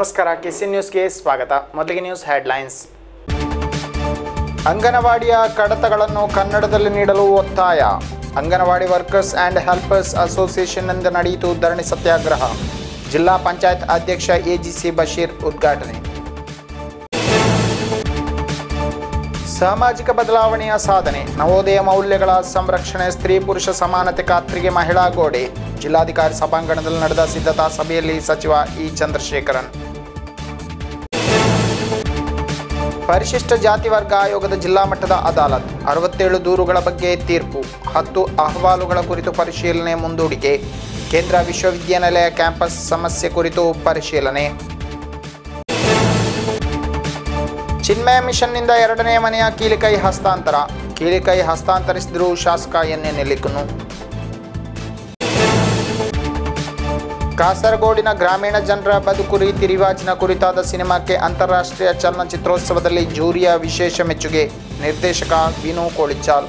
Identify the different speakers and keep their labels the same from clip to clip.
Speaker 1: ನಮಸ್ಕಾರ ಕಿಸಿ ನ್ಯೂಸ್ಗೆ ಸ್ವಾಗತ ಮೊದಲಿಗೆ ನ್ಯೂಸ್ ಹೆಡ್ಲೈನ್ಸ್ ಅಂಗನವಾಡಿಯ ಕಡತಗಳನ್ನು ಕನ್ನಡದಲ್ಲಿ ನೀಡಲು ಒತ್ತಾಯ ಅಂಗನವಾಡಿ ವರ್ಕರ್ಸ್ ಆ್ಯಂಡ್ ಹೆಲ್ಪರ್ಸ್ ಅಸೋಸಿಯೇಷನ್ನಿಂದ ನಡೆಯಿತು ಧರಣಿ ಸತ್ಯಾಗ್ರಹ ಜಿಲ್ಲಾ ಪಂಚಾಯತ್ ಅಧ್ಯಕ್ಷ ಎಜಿಸಿ ಬಶೀರ್ ಉದ್ಘಾಟನೆ ಸಾಮಾಜಿಕ ಬದಲಾವಣೆಯ ಸಾಧನೆ ನವೋದಯ ಮೌಲ್ಯಗಳ ಸಂರಕ್ಷಣೆ ಸ್ತ್ರೀ ಪುರುಷ ಸಮಾನತೆ ಖಾತ್ರಿಗೆ ಮಹಿಳಾ ಗೋಡೆ ಜಿಲ್ಲಾಧಿಕಾರಿ ಸಭಾಂಗಣದಲ್ಲಿ ನಡೆದ ಸಿದ್ಧತಾ ಸಭೆಯಲ್ಲಿ ಸಚಿವ ಇ ಚಂದ್ರಶೇಖರನ್ ಪರಿಶಿಷ್ಟ ಜಾತಿ ವರ್ಗ ಆಯೋಗದ ಜಿಲ್ಲಾ ಮಟ್ಟದ ಅದಾಲತ್ ಅರವತ್ತೇಳು ದೂರುಗಳ ಬಗ್ಗೆ ತೀರ್ಪು ಹತ್ತು ಅಹವಾಲುಗಳ ಕುರಿತು ಪರಿಶೀಲನೆ ಮುಂದೂಡಿಕೆ ಕೇಂದ್ರ ವಿಶ್ವವಿದ್ಯಾನಿಲಯ ಕ್ಯಾಂಪಸ್ ಸಮಸ್ಯೆ ಕುರಿತು ಪರಿಶೀಲನೆ ಚಿನ್ಮಯ ಮಿಷನ್ನಿಂದ ಎರಡನೇ ಮನೆಯ ಕೀಲಿಕೈ ಹಸ್ತಾಂತರ ಕೀಲಿಕೈ ಹಸ್ತಾಂತರಿಸಿದ್ರು ಶಾಸಕ ಎನ್ ಎನ್ ನೆಲ್ಲಿಕನು ಕಾಸರಗೋಡಿನ ಗ್ರಾಮೀಣ ಜನರ ಬದುಕು ರೀತಿ ರಿವಾಜಿನ ಕುರಿತಾದ ಸಿನಿಮಾಕ್ಕೆ ಅಂತಾರಾಷ್ಟ್ರೀಯ ಚಲನಚಿತ್ರೋತ್ಸವದಲ್ಲಿ ಜೂರಿಯ ವಿಶೇಷ ಮೆಚ್ಚುಗೆ ನಿರ್ದೇಶಕ ವಿನು ಕೋಳಿಚಾಲ್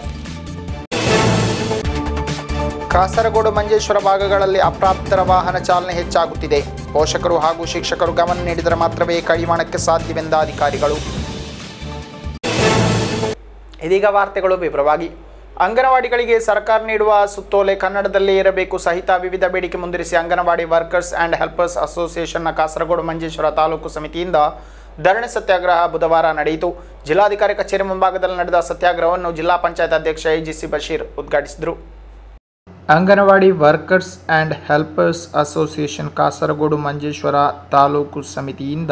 Speaker 1: ಕಾಸರಗೋಡು ಮಂಜೇಶ್ವರ ಭಾಗಗಳಲ್ಲಿ ಅಪ್ರಾಪ್ತರ ವಾಹನ ಚಾಲನೆ ಹೆಚ್ಚಾಗುತ್ತಿದೆ ಪೋಷಕರು ಹಾಗೂ ಶಿಕ್ಷಕರು ಗಮನ ನೀಡಿದರೆ ಮಾತ್ರವೇ ಕಡಿವಾಣಕ್ಕೆ ಸಾಧ್ಯವೆಂದ ಅಧಿಕಾರಿಗಳು ಇದೀಗ ವಾರ್ತೆಗಳು ವಿವರವಾಗಿ ಅಂಗನವಾಡಿಗಳಿಗೆ ಸರ್ಕಾರ ನೀಡುವ ಸುತ್ತೋಲೆ ಕನ್ನಡದಲ್ಲೇ ಇರಬೇಕು ಸಹಿತ ವಿವಿಧ ಬೇಡಿಕೆ ಮುಂದಿರಿಸಿ ಅಂಗನವಾಡಿ ವರ್ಕರ್ಸ್ ಆ್ಯಂಡ್ ಹೆಲ್ಪರ್ಸ್ ಅಸೋಸಿಯೇಷನ್ನ ಕಾಸರಗೋಡು ಮಂಜೇಶ್ವರ ತಾಲೂಕು ಸಮಿತಿಯಿಂದ ಧರಣಿ ಸತ್ಯಾಗ್ರಹ ಬುಧವಾರ ನಡೆಯಿತು ಜಿಲ್ಲಾಧಿಕಾರಿ ಕಚೇರಿ ಮುಂಭಾಗದಲ್ಲಿ ನಡೆದ ಸತ್ಯಾಗ್ರಹವನ್ನು ಜಿಲ್ಲಾ ಪಂಚಾಯತ್ ಅಧ್ಯಕ್ಷ ಎಜಿಸಿ ಬಶೀರ್ ಉದ್ಘಾಟಿಸಿದರು anganwadi workers and helpers association Kasaragod Manjeshwar taluk ಸಮಿತಿಯಿಂದ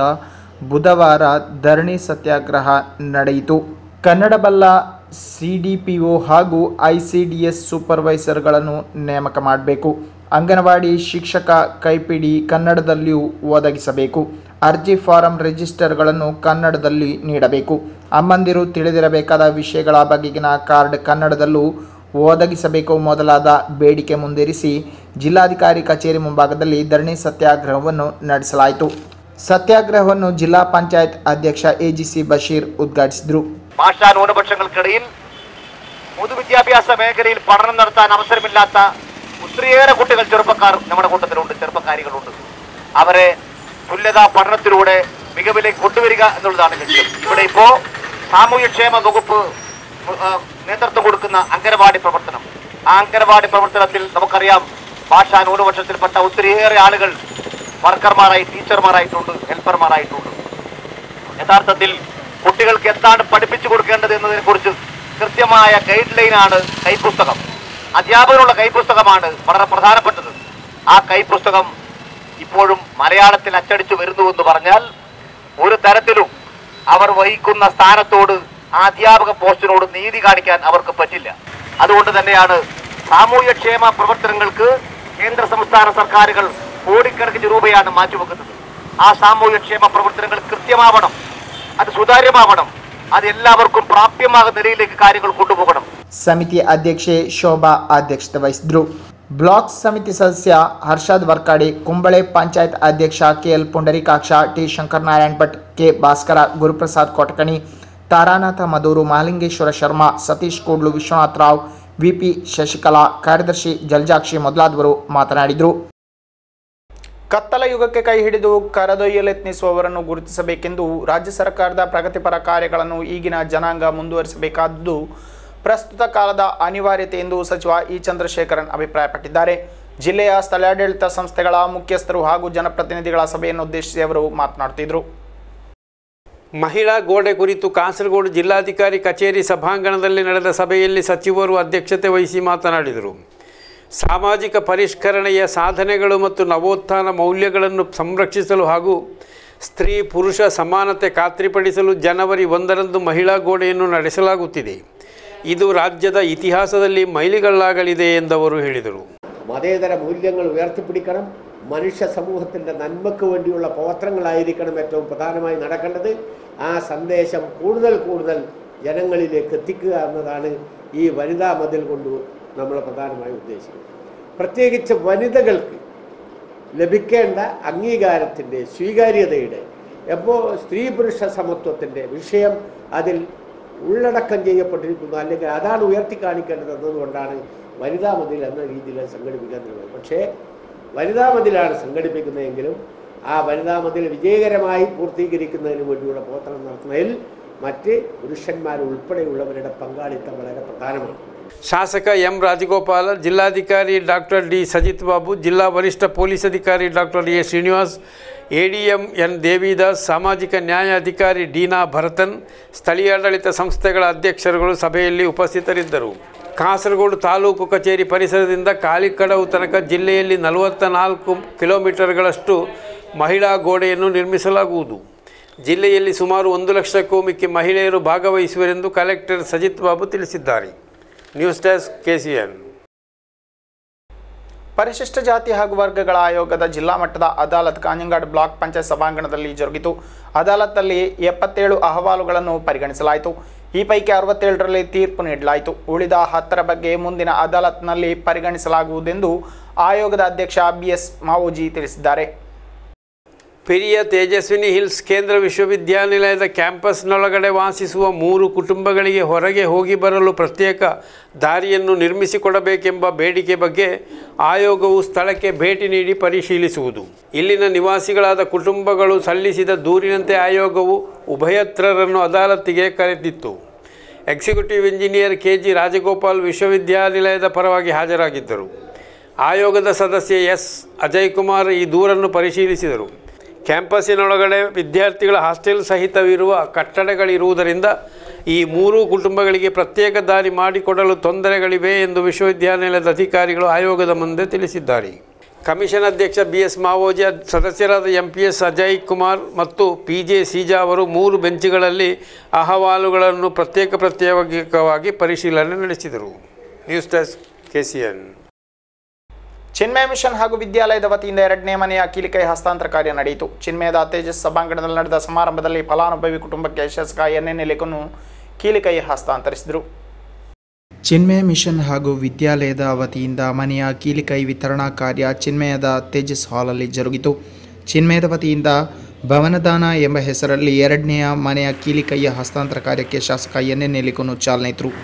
Speaker 1: ಬುಧವಾರ ಧರಣಿ ಸತ್ಯಾಗ್ರಹ ನಡೆಯಿತು ಕನ್ನಡ ಬಲ್ಲ ಸಿ ಡಿ ಪಿ ಒ ಹಾಗೂ ಐ ಸಿ ಡಿ ಎಸ್ ಸೂಪರ್ವೈಸರ್ಗಳನ್ನು ನೇಮಕ ಮಾಡಬೇಕು ಅಂಗನವಾಡಿ ಶಿಕ್ಷಕ ಕೈಪಿಡಿ ಕನ್ನಡದಲ್ಲಿಯೂ ಒದಗಿಸಬೇಕು ಅರ್ಜಿ ಫಾರಂ ರಿಜಿಸ್ಟರ್ಗಳನ್ನು ಕನ್ನಡದಲ್ಲಿ ನೀಡಬೇಕು ಅಮ್ಮಂದಿರು ತಿಳಿದಿರಬೇಕಾದ ವಿಷಯಗಳ ಬಗೆಗಿನ ಕಾರ್ಡ್ ಕನ್ನಡದಲ್ಲೂ ಒದಗಿಸಬೇಕು ಮೊದಲಾದ ಬೇಡಿಕೆ ಮುಂದಿರಿಸಿ ಜಿಲ್ಲಾಧಿಕಾರಿ ಕಚೇರಿ ಮುಂಭಾಗದಲ್ಲಿ ಧರಣಿ ಸತ್ಯಾಗ್ರಹವನ್ನು ನಡೆಸಲಾಯಿತು സത്യാഗ്രഹವನ್ನು ജില്ലാ പഞ്ചായത്ത് അധ്യക്ഷ എ ജി സി ബഷീർ ഉദ്ഘാടിച്ചു
Speaker 2: ഭാഷാ ന്യൂനപക്ഷങ്ങൾക്കിടയിൽ പൊതുവിദ്യാഭ്യാസ മേഖലയിൽ പഠനം നടത്താൻ അവസരമില്ലാത്ത ഒത്തിരിയേറെ കുട്ടികൾ ചെറുപ്പക്കാർ നമ്മുടെ കൂട്ടത്തിലുണ്ട് ചെറുപ്പക്കാരികളുണ്ട് അവരെ തുല്യതാ പഠനത്തിലൂടെ മികവിലേക്ക് കൊണ്ടുവരിക എന്നുള്ളതാണ് ലക്ഷ്യം ഇവിടെ ഇപ്പോ സാമൂഹ്യക്ഷേമ വകുപ്പ് ആ, നേതൃത്വം കൊടുക്കുന്ന അംഗനവാടി പ്രവർത്തനം ആ അംഗനവാടി പ്രവർത്തനത്തിൽ നമുക്കറിയാം ഭാഷാ ന്യൂനപക്ഷത്തിൽപ്പെട്ട ഒത്തിരിയേറെ ആളുകൾ വർക്കർമാരായി ടീച്ചർമാരായിട്ടുണ്ട് ഹെൽപ്പർമാരായിട്ടുണ്ട് യഥാർത്ഥത്തിൽ കുട്ടികൾക്ക് എന്താണ് പഠിപ്പിച്ചു കൊടുക്കേണ്ടത് എന്നതിനെ കുറിച്ച് കൃത്യമായ ഗൈഡ് ലൈനാണ് കൈപ്പുസ്തകം അധ്യാപകനുള്ള കൈപ്പുസ്തകമാണ് വളരെ പ്രധാനപ്പെട്ടത് ആ കൈപ്പുസ്തകം ഇപ്പോഴും മലയാളത്തിൽ അച്ചടിച്ചു വരുന്നു എന്ന് പറഞ്ഞാൽ ഒരു തരത്തിലും അവർ വഹിക്കുന്ന സ്ഥാനത്തോട് ആ അധ്യാപക പോസ്റ്റിനോട് നീതി കാണിക്കാൻ അവർക്ക് പറ്റില്ല അതുകൊണ്ട് തന്നെയാണ് സാമൂഹ്യക്ഷേമ പ്രവർത്തനങ്ങൾക്ക് കേന്ദ്ര സംസ്ഥാന സർക്കാരുകൾ കോടിക്കണക്കിന് രൂപയാണ് മാറ്റിവെക്കുന്നത് ആ സാമൂഹ്യക്ഷേമ പ്രവർത്തനങ്ങൾ കൃത്യമാവണം അത് സുതാര്യമാവണം അത് എല്ലാവർക്കും പ്രാപ്യമാകുന്ന നിലയിലേക്ക് കാര്യങ്ങൾ കൊണ്ടുപോകണം
Speaker 1: ಸಮಿತಿ ಅಧ್ಯಕ್ಷೆ ಶೋಭಾ ಅಧ್ಯಕ್ಷತೆ ವಹಿಸಿದ್ರು ಬ್ಲಾಕ್ ಸಮಿತಿ ಸದಸ್ಯ ಹರ್ಷದ್ ವರ್ಕಾಡಿ ಕುಂಬಳೆ ಪಂಚಾಯತ್ ಅಧ್ಯಕ್ಷ KL Pundarikaksha T Shankaranarayan Bhat K Bhaskara Guruprasad Kotakani Tharanatha Madhur Mahalingeshwara Sharma Satish Kudlu Vishwanath Rao VP Shashikala ಕಾರ್ಯದರ್ಶಿ ಜಲ್ಜಾಕ್ಷಿ ಮೊದಲಾದವರು ಮಾತನಾಡಿದರು ಕತ್ತಲ ಯುಗಕ್ಕೆ ಕೈ ಹಿಡಿದು ಕರೆದೊಯ್ಯಲೆತ್ನಿಸುವವರನ್ನು ಗುರುತಿಸಬೇಕೆಂದು ರಾಜ್ಯ ಸರ್ಕಾರದ ಪ್ರಗತಿಪರ ಕಾರ್ಯಗಳನ್ನು ಈಗಿನ ಜನಾಂಗ ಮುಂದುವರಿಸಬೇಕಾದುದು ಪ್ರಸ್ತುತ ಕಾಲದ ಅನಿವಾರ್ಯತೆ ಎಂದು ಸಚಿವ ಇ ಚಂದ್ರಶೇಖರನ್ ಅಭಿಪ್ರಾಯಪಟ್ಟಿದ್ದಾರೆ ಜಿಲ್ಲೆಯ ಸ್ಥಳಾಡಳಿತ ಸಂಸ್ಥೆಗಳ ಮುಖ್ಯಸ್ಥರು ಹಾಗೂ ಜನಪ್ರತಿನಿಧಿಗಳ ಸಭೆಯನ್ನು ಉದ್ದೇಶಿಸಿ ಅವರು ಮಾತನಾಡುತ್ತಿದ್ದರು
Speaker 3: ಮಹಿಳಾ ಗೋಡೆ ಕುರಿತು ಕಾಸರಗೋಡು ಜಿಲ್ಲಾಧಿಕಾರಿ ಕಚೇರಿ ಸಭಾಂಗಣದಲ್ಲಿ ನಡೆದ ಸಭೆಯಲ್ಲಿ ಸಚಿವರು ಅಧ್ಯಕ್ಷತೆ ವಹಿಸಿ ಮಾತನಾಡಿದರು ಸಾಮಾಜಿಕ ಪರಿಷ್ಕರಣೆಯ ಸಾಧನೆಗಳು ಮತ್ತು ನವೋತ್ಥಾನ ಮೌಲ್ಯಗಳನ್ನು ಸಂರಕ್ಷಿಸಲು ಹಾಗೂ ಸ್ತ್ರೀ ಪುರುಷ ಸಮಾನತೆ ಖಾತ್ರಿಪಡಿಸಲು ಜನವರಿ ಒಂದರಂದು ಮಹಿಳಾ ಗೋಡೆಯನ್ನು ನಡೆಸಲಾಗುತ್ತಿದೆ ಇದು ರಾಜ್ಯದ ഇതിഹാസದಲ್ಲಿ മൈലുകളാകലിದೆ ಎಂದವರು ಹೇಳಿದರು
Speaker 4: മതേതര മൂല്യങ്ങൾ ഉയർത്തിപ്പിടിക്കണം മനുഷ്യ സമൂഹത്തിൻ്റെ നന്മയ്ക്ക് വേണ്ടിയുള്ള പ്രവർത്തനങ്ങളായിരിക്കണം ഏറ്റവും പ്രധാനമായി നടക്കേണ്ടത് ആ സന്ദേശം കൂടുതൽ കൂടുതൽ ജനങ്ങളിലേക്ക് എത്തിക്കുക എന്നതാണ് ഈ വനിതാ മതിൽ കൊണ്ട് നമ്മൾ പ്രധാനമായി ഉദ്ദേശിക്കുന്നത് പ്രത്യേകിച്ച് വനിതകൾക്ക് ലഭിക്കേണ്ട അംഗീകാരത്തിൻ്റെ സ്വീകാര്യതയുടെ എപ്പോൾ സ്ത്രീ പുരുഷ സമത്വത്തിൻ്റെ വിഷയം അതിൽ ഉള്ളടക്കം ചെയ്യപ്പെട്ടിരിക്കുന്നു അല്ലെങ്കിൽ അതാണ് ഉയർത്തി കാണിക്കേണ്ടത് എന്നതുകൊണ്ടാണ് വനിതാ മതിൽ എന്ന രീതിയിൽ സംഘടിപ്പിക്കാൻ തീരുമാനം പക്ഷേ വനിതാ മതിലാണ് സംഘടിപ്പിക്കുന്നതെങ്കിലും ആ വനിതാ മതിൽ വിജയകരമായി പൂർത്തീകരിക്കുന്നതിന് വേണ്ടിയുള്ള പ്രവർത്തനം നടത്തുന്നതിൽ മറ്റ് പുരുഷന്മാർ ഉൾപ്പെടെയുള്ളവരുടെ പങ്കാളിത്തം വളരെ പ്രധാനമാണ്
Speaker 3: ಶಾಸಕ ಎಂ ರಾಜಗೋಪಾಲ ಜಿಲ್ಲಾಧಿಕಾರಿ ಡಾಕ್ಟರ್ ಡಿ ಸಜಿತ್ ಬಾಬು ಜಿಲ್ಲಾ ವರಿಷ್ಠ ಪೊಲೀಸ್ ಅಧಿಕಾರಿ doctor A Srinivas ADM N Devidas ಸಾಮಾಜಿಕ ನ್ಯಾಯ ಅಧಿಕಾರಿ ಡೀನಾ ಭರತನ್ ಸ್ಥಳೀಯಾಡಳಿತ ಸಂಸ್ಥೆಗಳ ಅಧ್ಯಕ್ಷರುಗಳು ಸಭೆಯಲ್ಲಿ ಉಪಸ್ಥಿತರಿದ್ದರು ಕಾಸರಗೋಡು ತಾಲೂಕು ಕಚೇರಿ ಪರಿಸರದಿಂದ ಕಾಳಿಕಡವು ತನಕ ಜಿಲ್ಲೆಯಲ್ಲಿ ನಲವತ್ತ ನಾಲ್ಕು ಕಿಲೋಮೀಟರ್ಗಳಷ್ಟು ಮಹಿಳಾ ಗೋಡೆಯನ್ನು ನಿರ್ಮಿಸಲಾಗುವುದು ಜಿಲ್ಲೆಯಲ್ಲಿ ಸುಮಾರು ಒಂದು ಲಕ್ಷಕ್ಕೂ ಮಿಕ್ಕಿ ಮಹಿಳೆಯರು ಭಾಗವಹಿಸುವರೆಂದು ಕಲೆಕ್ಟರ್ ಸಜಿತ್ ಬಾಬು ತಿಳಿಸಿದ್ದಾರೆ ನ್ಯೂಸ್ ಡೆಸ್ಕ್ ಕೆಸಿಎನ್
Speaker 1: ಪರಿಶಿಷ್ಟ ಜಾತಿ ಹಾಗೂ ವರ್ಗಗಳ ಆಯೋಗದ ಜಿಲ್ಲಾ ಮಟ್ಟದ ಅದಾಲತ್ ಕಾಂಜಂಗಾಡ್ ಬ್ಲಾಕ್ ಪಂಚಾಯತ್ ಸಭಾಂಗಣದಲ್ಲಿ ಜರುಗಿತು ಅದಾಲತ್ನಲ್ಲಿ ಎಪ್ಪತ್ತೇಳು ಅಹವಾಲುಗಳನ್ನು ಪರಿಗಣಿಸಲಾಯಿತು ಈ ಪೈಕಿ ಅರವತ್ತೇಳರಲ್ಲಿ ತೀರ್ಪು ನೀಡಲಾಯಿತು ಉಳಿದ ಹತ್ತರ ಬಗ್ಗೆ ಮುಂದಿನ ಅದಾಲತ್ನಲ್ಲಿ ಪರಿಗಣಿಸಲಾಗುವುದೆಂದು ಆಯೋಗದ ಅಧ್ಯಕ್ಷ ಬಿ ಎಸ್ ಮಾವೋಜಿ ತಿಳಿಸಿದ್ದಾರೆ
Speaker 3: ಪೆರಿಯ ತೇಜಸ್ವಿನಿ ಹಿಲ್ಸ್ ಕೇಂದ್ರ ವಿಶ್ವವಿದ್ಯಾನಿಲಯದ ಕ್ಯಾಂಪಸ್ನೊಳಗಡೆ ವಾಸಿಸುವ ಮೂರು ಕುಟುಂಬಗಳಿಗೆ ಹೊರಗೆ ಹೋಗಿ ಬರಲು ಪ್ರತ್ಯೇಕ ದಾರಿಯನ್ನು ನಿರ್ಮಿಸಿಕೊಡಬೇಕೆಂಬ ಬೇಡಿಕೆ ಬಗ್ಗೆ ಆಯೋಗವು ಸ್ಥಳಕ್ಕೆ ಭೇಟಿ ನೀಡಿ ಪರಿಶೀಲಿಸುವುದು ಇಲ್ಲಿನ ನಿವಾಸಿಗಳಾದ ಕುಟುಂಬಗಳು ಸಲ್ಲಿಸಿದ ದೂರಿನಂತೆ ಆಯೋಗವು ಉಭಯತ್ರರನ್ನು ಅದಾಲತ್ತಿಗೆ ಕರೆದಿತ್ತು executive engineer K G Rajagopal ವಿಶ್ವವಿದ್ಯಾನಿಲಯದ ಪರವಾಗಿ ಹಾಜರಾಗಿದ್ದರು ಆಯೋಗದ ಸದಸ್ಯ ಎಸ್ ಅಜಯ್ ಕುಮಾರ್ ಈ ದೂರನ್ನು ಪರಿಶೀಲಿಸಿದರು ಕ್ಯಾಂಪಸ್ಸಿನೊಳಗಡೆ ವಿದ್ಯಾರ್ಥಿಗಳ ಹಾಸ್ಟೆಲ್ ಸಹಿತವಿರುವ ಕಟ್ಟಡಗಳಿರುವುದರಿಂದ ಈ ಮೂರೂ ಕುಟುಂಬಗಳಿಗೆ ಪ್ರತ್ಯೇಕ ದಾರಿ ಮಾಡಿಕೊಡಲು ತೊಂದರೆಗಳಿವೆ ಎಂದು ವಿಶ್ವವಿದ್ಯಾನಿಲಯದ ಅಧಿಕಾರಿಗಳು ಆಯೋಗದ ಮುಂದೆ ತಿಳಿಸಿದ್ದಾರೆ ಕಮಿಷನ್ ಅಧ್ಯಕ್ಷ ಬಿ ಎಸ್ ಮಾವೋಜಿ ಅದ್- ಸದಸ್ಯರಾದ M P S Ajay Kumar ಮತ್ತು ಪಿ ಜೆ ಸೀಜಾ ಅವರು ಮೂರು ಬೆಂಚ್ಗಳಲ್ಲಿ ಅಹವಾಲುಗಳನ್ನು ಪ್ರತ್ಯೇಕ ಪ್ರತ್ಯೇಕವಾಗಿ ಪರಿಶೀಲನೆ ನಡೆಸಿದರು news desk K C N
Speaker 1: Chinmaya mission ಹಾಗೂ ವಿದ್ಯಾಲಯದ ವತಿಯಿಂದ ಎರಡನೇ ಮನೆಯ ಕೀಲಿಕೈ ಹಸ್ತಾಂತರ ಕಾರ್ಯ ನಡೆಯಿತು ಚಿನ್ಮಯದ ತೇಜಸ್ ಸಭಾಂಗಣದಲ್ಲಿ ನಡೆದ ಸಮಾರಂಭದಲ್ಲಿ ಫಲಾನುಭವಿ ಕುಟುಂಬಕ್ಕೆ ಶಾಸಕ ಎನ್ ಎನ್ ಎಲೆಕನ್ನು ಕೀಲಿಕೈ ಹಸ್ತಾಂತರಿಸಿದರು ಚಿನ್ಮಯ ಮಿಷನ್ ಹಾಗೂ ವಿದ್ಯಾಲಯದ ವತಿಯಿಂದ ಮನೆಯ ಕೀಲಿಕೈ ವಿತರಣಾ ಕಾರ್ಯ ಚಿನ್ಮಯದ ತೇಜಸ್ ಹಾಲಲ್ಲಿ ಜರುಗಿತು ಚಿನ್ಮಯದ ವತಿಯಿಂದ ಭವನದಾನ ಎಂಬ ಹೆಸರಲ್ಲಿ ಎರಡನೆಯ ಮನೆಯ ಕೀಲಿಕೈಯ ಹಸ್ತಾಂತರ ಕಾರ್ಯಕ್ಕೆ ಶಾಸಕ ಎನ್ ಎನ್ ಎಲಿಕನ್ನು ಚಾಲನೆ ಇತ್ತರು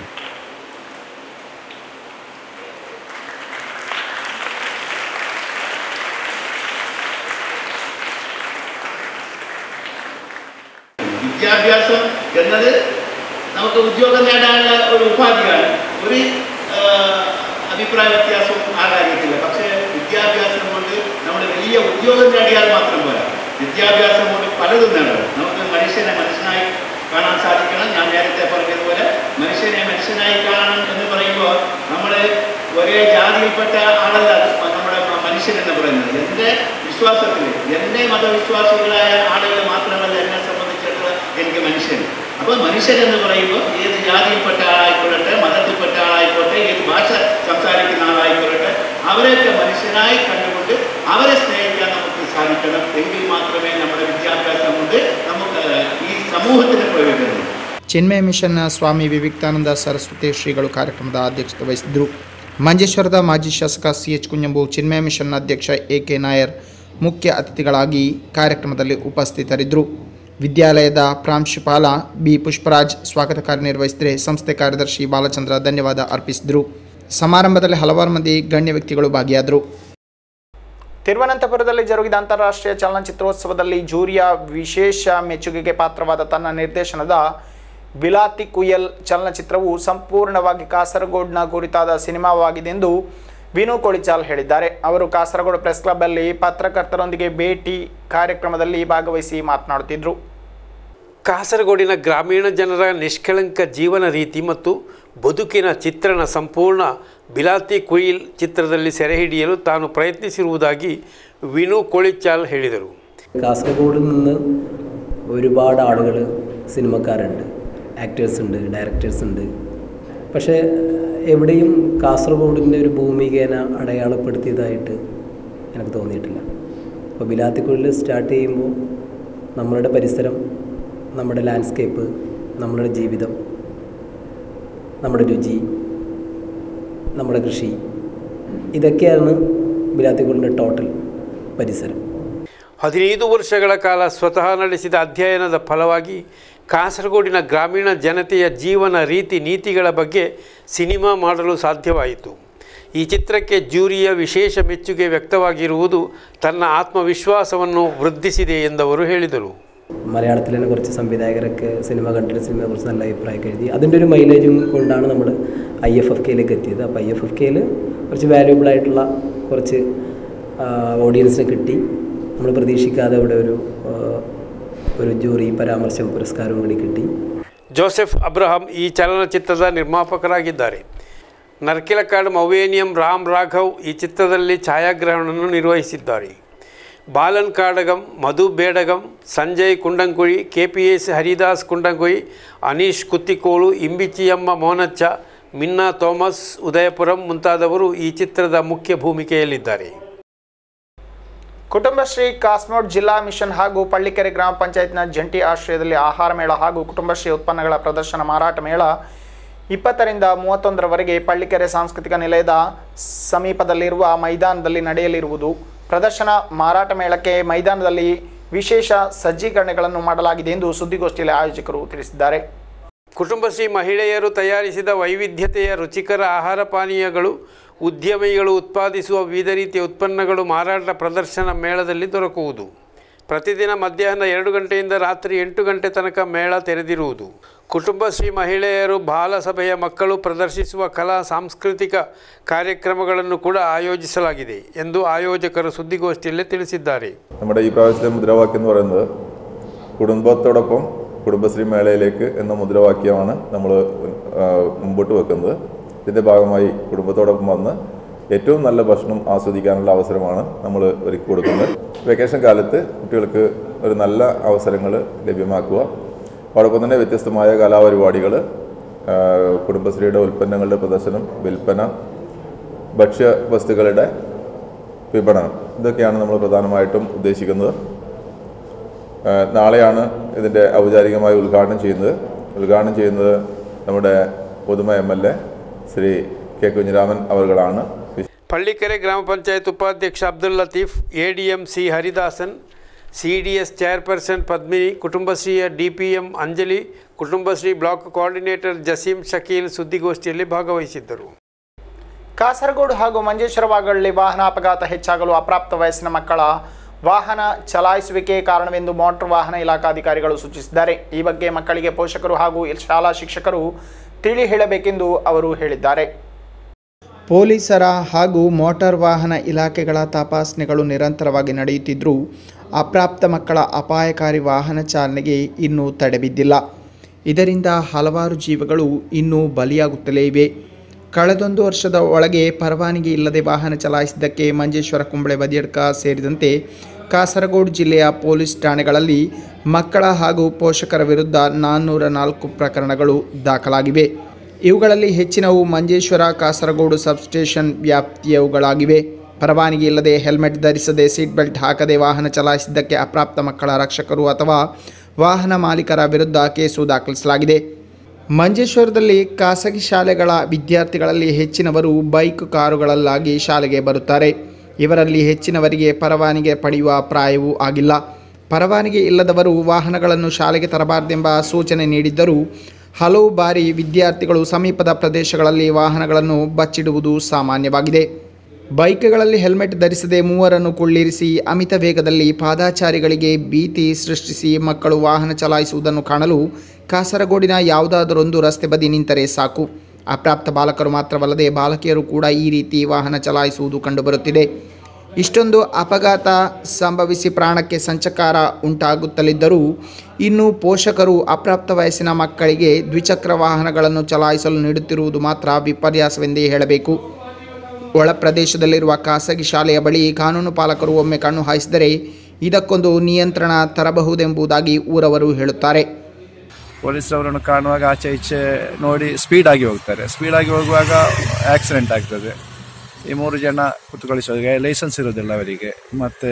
Speaker 5: വിദ്യാഭ്യാസം എന്നത് നമുക്ക് ഉദ്യോഗം നേടാനുള്ള ഒരു ഉപാധിയാണ് ഒരു ആ, അഭിപ്രായ വ്യത്യാസവും ആ കാര്യത്തില്ല പക്ഷേ വിദ്യാഭ്യാസം കൊണ്ട് നമ്മൾ വലിയ ഉദ്യോഗം നേടിയാൽ മാത്രം പോരാ വിദ്യാഭ്യാസം കൊണ്ട് പലതും നേടണം നമുക്ക് മനുഷ്യനെ മനുഷ്യനായി കാണാൻ സാധിക്കണം ഞാൻ നേരത്തെ പറഞ്ഞതുപോലെ മനുഷ്യനെ മനുഷ്യനായി കാണണം എന്ന് പറയുമ്പോൾ നമ്മൾ ഒരേ ജാതിയിൽപ്പെട്ട ആളല്ല നമ്മുടെ മനുഷ്യൻ എന്ന് പറയുന്നത് എൻ്റെ വിശ്വാസത്തിൽ എൻ്റെ മതവിശ്വാസികളായ ആളുകൾ മാത്രമല്ല എന്നെ സംബന്ധിച്ചിടത്തോളം എനിക്ക് മനുഷ്യൻ അപ്പോൾ മനുഷ്യൻ എന്ന് പറയുമ്പോൾ ഏത് ജാതിയിൽപ്പെട്ട ആളായിക്കൊള്ളട്ടെ മതത്തിൽപ്പെട്ട ആളായിക്കോട്ടെ ഏത് ഭാഷ സംസാരിക്കുന്ന ആളായിക്കൊള്ളട്ടെ അവരെയൊക്കെ മനുഷ്യനായി കണ്ടുകൊണ്ട് അവരെ സ്നേഹിക്കാൻ നമുക്ക് സാധിക്കണം എങ്കിൽ മാത്രമേ നമ്മുടെ വിദ്യാഭ്യാസം കൊണ്ട് നമുക്ക് ഈ സമൂഹത്തിന് പ്രയോജനം
Speaker 1: ಚಿನ್ಮಯ ಮಿಷನ್ನ ಸ್ವಾಮಿ ವಿವೇಕಾನಂದ ಸರಸ್ವತಿ ಶ್ರೀಗಳು ಕಾರ್ಯಕ್ರಮದ ಅಧ್ಯಕ್ಷತೆ ವಹಿಸಿದ್ದರು ಮಂಜೇಶ್ವರದ ಮಾಜಿ ಶಾಸಕ ಸಿ ಎಚ್ ಕುಂಜಂಬು ಚಿನ್ಮಯ ಮಿಷನ್ನ ಅಧ್ಯಕ್ಷ ಎ ಕೆ ನಾಯರ್ ಮುಖ್ಯ ಅತಿಥಿಗಳಾಗಿ ಕಾರ್ಯಕ್ರಮದಲ್ಲಿ ಉಪಸ್ಥಿತರಿದ್ದರು ವಿದ್ಯಾಲಯದ ಪ್ರಾಂಶುಪಾಲ ಬಿ ಪುಷ್ಪರಾಜ್ ಸ್ವಾಗತ ಕಾರ್ಯನಿರ್ವಹಿಸಿದರೆ ಸಂಸ್ಥೆ ಕಾರ್ಯದರ್ಶಿ ಬಾಲಚಂದ್ರ ಧನ್ಯವಾದ ಅರ್ಪಿಸಿದರು ಸಮಾರಂಭದಲ್ಲಿ ಹಲವಾರು ಮಂದಿ ಗಣ್ಯ ವ್ಯಕ್ತಿಗಳು ಭಾಗಿಯಾದರು ತಿರುವನಂತಪುರದಲ್ಲಿ ಜರುಗಿದ ಅಂತಾರಾಷ್ಟ್ರೀಯ ಚಲನಚಿತ್ರೋತ್ಸವದಲ್ಲಿ ಜೂರಿಯ ವಿಶೇಷ ಮೆಚ್ಚುಗೆಗೆ ಪಾತ್ರವಾದ ತನ್ನ ನಿರ್ದೇಶನದ ಬಿಲಾತಿ ಕುಯಲ್ ಚಲನಚಿತ್ರವು ಸಂಪೂರ್ಣವಾಗಿ ಕಾಸರಗೋಡ್ನ ಕುರಿತಾದ ಸಿನಿಮಾವಾಗಿದೆ ಎಂದು ವಿನು ಕೊಳಿಚಾಲ್ ಹೇಳಿದ್ದಾರೆ ಅವರು ಕಾಸರಗೋಡು ಪ್ರೆಸ್ ಕ್ಲಬ್ಬಲ್ಲಿ ಪತ್ರಕರ್ತರೊಂದಿಗೆ ಭೇಟಿ ಕಾರ್ಯಕ್ರಮದಲ್ಲಿ ಭಾಗವಹಿಸಿ ಮಾತನಾಡುತ್ತಿದ್ದರು
Speaker 3: ಕಾಸರಗೋಡಿನ ಗ್ರಾಮೀಣ ಜನರ ನಿಷ್ಕಳಂಕ ಜೀವನ ರೀತಿ ಮತ್ತು ಬದುಕಿನ ಚಿತ್ರಣ ಸಂಪೂರ್ಣ ಬಿಲಾತಿ ಕುಯಿಲ್ ചിത്രದಲ್ಲಿ ಸೆರೆ ಹಿಡಿಯಲು ತಾನು ಪ್ರಯತ್ನಿಸಿರುವುದಾಗಿ ವಿನು ಕೊಳಿಚಾಲ್ ಹೇಳಿದರು
Speaker 6: കാസർഗോഡ് നിന്ന് ഒരുപാട് ആളുകൾ സിനിമക്കാരുണ്ട് ആക്ടേഴ്സ് ഉണ്ട് ഡയറക്ടേഴ്സ് ഉണ്ട് പക്ഷേ എവിടെയും കാസർഗോഡിൻ്റെ ഒരു ഭൂമികേന അടയാളപ്പെടുത്തിയതായിട്ട് എനിക്ക് തോന്നിയിട്ടില്ല അപ്പോൾ ബിലാത്തിക്കുള്ളിൽ സ്റ്റാർട്ട് ചെയ്യുമ്പോൾ നമ്മളുടെ പരിസരം നമ്മുടെ ലാൻഡ്സ്കേപ്പ് നമ്മളുടെ ജീവിതം നമ്മുടെ രുചി നമ്മുടെ കൃഷി ഇതൊക്കെയാണ് ബിലാത്തിക്കുള്ളിൻ്റെ ടോട്ടൽ പരിസരം
Speaker 3: ಹದಿನೈದು ವರ್ಷಗಳ ಕಾಲ ಸ್ವತಃ ನಡೆಸಿದ ಅಧ್ಯಯನದ ಫಲವಾಗಿ ಕಾಸರಗೋಡಿನ ಗ್ರಾಮೀಣ ಜನತೆಯ ಜೀವನ ರೀತಿ ನೀತಿಗಳ ಬಗ್ಗೆ ಸಿನಿಮಾ ಮಾಡಲು ಸಾಧ್ಯವಾಯಿತು ಈ ಚಿತ್ರಕ್ಕೆ ಜ್ಯೂರಿಯ ವಿಶೇಷ ಮೆಚ್ಚುಗೆ ವ್ಯಕ್ತವಾಗಿರುವುದು തന്ന ആത്മവിശ്വാസವನ್ನು വൃദ്ധിಸಿದೆ ಎಂದವರು ಹೇಳಿದರು
Speaker 6: മലയാളത്തിൽ തന്നെ കുറച്ച് സംവിധായകരൊക്കെ സിനിമ കണ്ടിട്ട് സിനിമയെ കുറിച്ച് നല്ല അഭിപ്രായമൊക്കെ എഴുതി അതിൻ്റെ ഒരു മൈലേജും കൊണ്ടാണ് നമ്മൾ ഐ എഫ് എഫ് കെയിലേക്ക് എത്തിയത് അപ്പോൾ ഐ എഫ് എഫ് കെയിൽ കുറച്ച് വാല്യുബിൾ ആയിട്ടുള്ള കുറച്ച് ഓഡിയൻസിനെ കിട്ടി നമ്മൾ പ്രതീക്ഷിക്കാതെ അവിടെ ഒരു ആ, ഒരു ജൂറി പരാമർശം പുരസ്കാരവും കൂടി കിട്ടി
Speaker 3: ಜೋಸೆಫ್ ಅಬ್ರಹಾಂ ಈ ಚಲನಚಿತ್ರದ ನಿರ್ಮಾಪಕರಾಗಿದ್ದಾರೆ ನರ್ಕಿಲಕಾಡು ಮೌವೇನಿಯಂ ರಾಮ್ ರಾಘವ್ ಈ ಚಿತ್ರದಲ್ಲಿ ಛಾಯಾಗ್ರಹಣವನ್ನು ನಿರ್ವಹಿಸಿದ್ದಾರೆ Balan Kadagam Madhu Bedagam Sanjay Kundamkuzhi K P S Haridas Kundamkuzhi Aneesh Kuttikol Imbichiyamma Monacha Minna Thomas Udayapuram ಮುಂತಾದವರು ಈ ಚಿತ್ರದ ಮುಖ್ಯ ಭೂಮಿಕೆಯಲ್ಲಿದ್ದಾರೆ
Speaker 1: ಕುಟುಂಬಶ್ರೀ ಕಾಸ್ಮೋಡ್ ಜಿಲ್ಲಾ ಮಿಷನ್ ಹಾಗೂ ಪಳ್ಳಿಕೆರೆ ಗ್ರಾಮ ಪಂಚಾಯತ್ನ ಜಂಟಿ ಆಶ್ರಯದಲ್ಲಿ ಆಹಾರ ಮೇಳ ಹಾಗೂ ಕುಟುಂಬಶ್ರೀ ಉತ್ಪನ್ನಗಳ ಪ್ರದರ್ಶನ ಮಾರಾಟ ಮೇಳ ಇಪ್ಪತ್ತರಿಂದ ಮೂವತ್ತೊಂದರವರೆಗೆ ಪಳ್ಳಿಕೆರೆ ಸಾಂಸ್ಕೃತಿಕ ನಿಲಯದ ಸಮೀಪದಲ್ಲಿರುವ ಮೈದಾನದಲ್ಲಿ ನಡೆಯಲಿರುವುದು ಪ್ರದರ್ಶನ ಮಾರಾಟ ಮೇಳಕ್ಕೆ ಮೈದಾನದಲ್ಲಿ ವಿಶೇಷ ಸಜ್ಜೀಕರಣಗಳನ್ನು ಮಾಡಲಾಗಿದೆ ಎಂದು ಸುದ್ದಿಗೋಷ್ಠಿಯಲ್ಲಿ ಆಯೋಜಕರು ತಿಳಿಸಿದ್ದಾರೆ
Speaker 3: ಕುಟುಂಬಶ್ರೀ ಮಹಿಳೆಯರು ತಯಾರಿಸಿದ ವೈವಿಧ್ಯತೆಯ ರುಚಿಕರ ಆಹಾರ ಪಾನೀಯಗಳು ಉದ್ಯಮಿಗಳು ಉತ್ಪಾದಿಸುವ ವಿವಿಧ ರೀತಿಯ ಉತ್ಪನ್ನಗಳು ಮಾರಾಟ ಪ್ರದರ್ಶನ ಮೇಳದಲ್ಲಿ ದೊರಕುವುದು ಪ್ರತಿದಿನ ಮಧ್ಯಾಹ್ನ ಎರಡು ಗಂಟೆಯಿಂದ ರಾತ್ರಿ ಎಂಟು ಗಂಟೆ ತನಕ ಮೇಳ ತೆರೆದಿರುವುದು ಕುಟುಂಬಶ್ರೀ ಮಹಿಳೆಯರು ಬಾಲಸಭೆಯ ಮಕ್ಕಳು ಪ್ರದರ್ಶಿಸುವ ಕಲಾ ಸಾಂಸ್ಕೃತಿಕ ಕಾರ್ಯಕ್ರಮಗಳನ್ನು ಕೂಡ ಆಯೋಜಿಸಲಾಗಿದೆ ಎಂದು ಆಯೋಜಕರು ಸುದ್ದಿಗೋಷ್ಠಿಯಲ್ಲಿ ತಿಳಿಸಿದ್ದಾರೆ
Speaker 7: നമ്മുടെ ഈ പ്രാവശ്യത്തെ മുദ്രാവാക്യം എന്ന് പറയുന്നത് കുടുംബത്തോടൊപ്പം കുടുംബശ്രീ മേളയിലേക്ക് എന്ന മുദ്രാവാക്യമാണ് നമ്മൾ മുമ്പോട്ട് വെക്കുന്നത് ഇതിൻ്റെ ഭാഗമായി കുടുംബത്തോടൊപ്പം വന്ന് ഏറ്റവും നല്ല ഭക്ഷണം ആസ്വദിക്കാനുള്ള അവസരമാണ് നമ്മൾ ഒരുക്കി കൊടുക്കുന്നത് വെക്കേഷൻ കാലത്ത് കുട്ടികൾക്ക് ഒരു നല്ല അവസരങ്ങൾ ലഭ്യമാക്കുക അതോടൊപ്പം തന്നെ വ്യത്യസ്തമായ കലാപരിപാടികൾ കുടുംബശ്രീയുടെ ഉൽപ്പന്നങ്ങളുടെ പ്രദർശനം വിൽപ്പന ഭക്ഷ്യ വസ്തുക്കളുടെ വിപണനം ഇതൊക്കെയാണ് നമ്മൾ പ്രധാനമായിട്ടും ഉദ്ദേശിക്കുന്നത് ആ, നാളെയാണ് ഇതിൻ്റെ ഔപചാരികമായി ഉദ്ഘാടനം ചെയ്യുന്നത് ഉദ്ഘാടനം ചെയ്യുന്നത് നമ്മുടെ പുതുമ M L A Shri K Kunhiraman അവറുകളാണ്
Speaker 3: ಪಳ್ಳಿಕೆರೆ ಗ್ರಾಮ ಪಂಚಾಯತ್ ಉಪಾಧ್ಯಕ್ಷ Abdul Latheef A D M C Haridasan C D S chairperson Padmini ಕುಟುಂಬಶ್ರೀಯ D P M Anjali Kudumbashree block coordinator Jaseem Shakeel ಸುದ್ದಿಗೋಷ್ಠಿಯಲ್ಲಿ ಭಾಗವಹಿಸಿದ್ದರು
Speaker 1: ಕಾಸರಗೋಡು ಹಾಗೂ ಮಂಜೇಶ್ವರ ಭಾಗಗಳಲ್ಲಿ ವಾಹನ ಅಪಘಾತ ಹೆಚ್ಚಾಗಲು ಅಪ್ರಾಪ್ತ ವಯಸ್ಸಿನ ಮಕ್ಕಳ ವಾಹನ ಚಲಾಯಿಸುವಿಕೆ ಕಾರಣವೆಂದು ಮೋಟಾರ್ ವಾಹನ ಇಲಾಖಾಧಿಕಾರಿಗಳು ಸೂಚಿಸಿದ್ದಾರೆ ಈ ಬಗ್ಗೆ ಮಕ್ಕಳಿಗೆ ಪೋಷಕರು ಹಾಗೂ ಶಾಲಾ ಶಿಕ್ಷಕರು ತಿಳಿ ಹೇಳಬೇಕೆಂದು ಅವರು ಹೇಳಿದ್ದಾರೆ ಪೊಲೀಸರ ಹಾಗೂ ಮೋಟಾರ್ ವಾಹನ ಇಲಾಖೆಗಳ ತಪಾಸಣೆಗಳು ನಿರಂತರವಾಗಿ ನಡೆಯುತ್ತಿದ್ದರೂ ಅಪ್ರಾಪ್ತ ಮಕ್ಕಳ ಅಪಾಯಕಾರಿ ವಾಹನ ಚಾಲನೆಗೆ ಇನ್ನೂ ತಡೆಬಿದ್ದಿಲ್ಲ ಇದರಿಂದ ಹಲವಾರು ಜೀವಗಳು ಇನ್ನೂ ಬಲಿಯಾಗುತ್ತಲೇ ಇವೆ ಕಳೆದೊಂದು ವರ್ಷದ ಒಳಗೆ ಪರವಾನಗಿ ಇಲ್ಲದೆ ವಾಹನ ಚಲಾಯಿಸಿದ್ದಕ್ಕೆ ಮಂಜೇಶ್ವರ ಕುಂಬಳೆ ಬದಿಯಡ್ಕ ಸೇರಿದಂತೆ ಕಾಸರಗೋಡು ಜಿಲ್ಲೆಯ ಪೊಲೀಸ್ ಠಾಣೆಗಳಲ್ಲಿ ಮಕ್ಕಳ ಹಾಗೂ ಪೋಷಕರ ವಿರುದ್ಧ ನಾನ್ನೂರ ನಾಲ್ಕು ಪ್ರಕರಣಗಳು ದಾಖಲಾಗಿವೆ ಇವುಗಳಲ್ಲಿ ಹೆಚ್ಚಿನವು ಮಂಜೇಶ್ವರ ಕಾಸರಗೋಡು ಸಬ್ಸ್ಟೇಷನ್ ವ್ಯಾಪ್ತಿಯವುಗಳಾಗಿವೆ ಪರವಾನಗಿ ಇಲ್ಲದೆ ಹೆಲ್ಮೆಟ್ ಧರಿಸದೆ ಸೀಟ್ ಬೆಲ್ಟ್ ಹಾಕದೆ ವಾಹನ ಚಲಾಯಿಸಿದ್ದಕ್ಕೆ ಅಪ್ರಾಪ್ತ ಮಕ್ಕಳ ರಕ್ಷಕರು ಅಥವಾ ವಾಹನ ಮಾಲೀಕರ ವಿರುದ್ಧ ಕೇಸು ದಾಖಲಿಸಲಾಗಿದೆ ಮಂಜೇಶ್ವರದಲ್ಲಿ ಖಾಸಗಿ ಶಾಲೆಗಳ ವಿದ್ಯಾರ್ಥಿಗಳಲ್ಲಿ ಹೆಚ್ಚಿನವರು ಬೈಕ್ ಕಾರುಗಳಲ್ಲಾಗಿ ಶಾಲೆಗೆ ಬರುತ್ತಾರೆ ಇವರಲ್ಲಿ ಹೆಚ್ಚಿನವರಿಗೆ ಪರವಾನಗಿ ಪಡೆಯುವ ಪ್ರಾಯವೂ ಆಗಿಲ್ಲ ಪರವಾನಗಿ ಇಲ್ಲದವರು ವಾಹನಗಳನ್ನು ಶಾಲೆಗೆ ತರಬಾರದೆಂಬ ಸೂಚನೆ ನೀಡಿದ್ದರೂ ಹಲವು ಬಾರಿ ವಿದ್ಯಾರ್ಥಿಗಳು ಸಮೀಪದ ಪ್ರದೇಶಗಳಲ್ಲಿ ವಾಹನಗಳನ್ನು ಬಚ್ಚಿಡುವುದು ಸಾಮಾನ್ಯವಾಗಿದೆ ಬೈಕ್ಗಳಲ್ಲಿ ಹೆಲ್ಮೆಟ್ ಧರಿಸದೆ ಮೂವರನ್ನು ಕುಳ್ಳಿರಿಸಿ ಅಮಿತ ವೇಗದಲ್ಲಿ ಪಾದಾಚಾರಿಗಳಿಗೆ ಭೀತಿ ಸೃಷ್ಟಿಸಿ ಮಕ್ಕಳು ವಾಹನ ಚಲಾಯಿಸುವುದನ್ನು ಕಾಣಲು ಕಾಸರಗೋಡಿನ ಯಾವುದಾದರೊಂದು ರಸ್ತೆ ಬದಿ ನಿಂತರೆ ಸಾಕು ಅಪ್ರಾಪ್ತ ಬಾಲಕರು ಮಾತ್ರವಲ್ಲದೆ ಬಾಲಕಿಯರು ಕೂಡ ಈ ರೀತಿ ವಾಹನ ಚಲಾಯಿಸುವುದು ಕಂಡುಬರುತ್ತಿದೆ ಇಷ್ಟೊಂದು ಅಪಘಾತ ಸಂಭವಿಸಿ ಪ್ರಾಣಕ್ಕೆ ಸಂಚಕಾರ ಉಂಟಾಗುತ್ತಲಿದ್ದರೂ ಇನ್ನು ಪೋಷಕರು ಅಪ್ರಾಪ್ತ ವಯಸ್ಸಿನ ಮಕ್ಕಳಿಗೆ ದ್ವಿಚಕ್ರ ವಾಹನಗಳನ್ನು ಚಲಾಯಿಸಲು ನೀಡುತ್ತಿರುವುದು ಮಾತ್ರ ವಿಪರ್ಯಾಸವೆಂದೇ ಹೇಳಬೇಕು ಒಳ ಪ್ರದೇಶದಲ್ಲಿರುವ ಖಾಸಗಿ ಶಾಲೆಯ ಬಳಿ ಕಾನೂನು ಪಾಲಕರು ಒಮ್ಮೆ ಕಣ್ಣು ಹಾಯಿಸಿದರೆ ಇದಕ್ಕೊಂದು ನಿಯಂತ್ರಣ ತರಬಹುದೆಂಬುದಾಗಿ ಊರವರು ಹೇಳುತ್ತಾರೆ
Speaker 8: ಪೊಲೀಸರವರನ್ನು ಕಾಣುವಾಗ ಆಚೆ ಈಚೆ ನೋಡಿ ಸ್ಪೀಡ್ ಆಗಿ ಹೋಗ್ತಾರೆ ಸ್ಪೀಡ್ ಆಗಿ ಹೋಗುವಾಗ ಆಕ್ಸಿಡೆಂಟ್ ಆಗ್ತದೆ ಈ ಮೂರು ಜನ ಕುತ್ಕೊಳಿಸುವಾಗ ಲೈಸೆನ್ಸ್ ಇರೋದಿಲ್ಲ ಅವರಿಗೆ ಮತ್ತೆ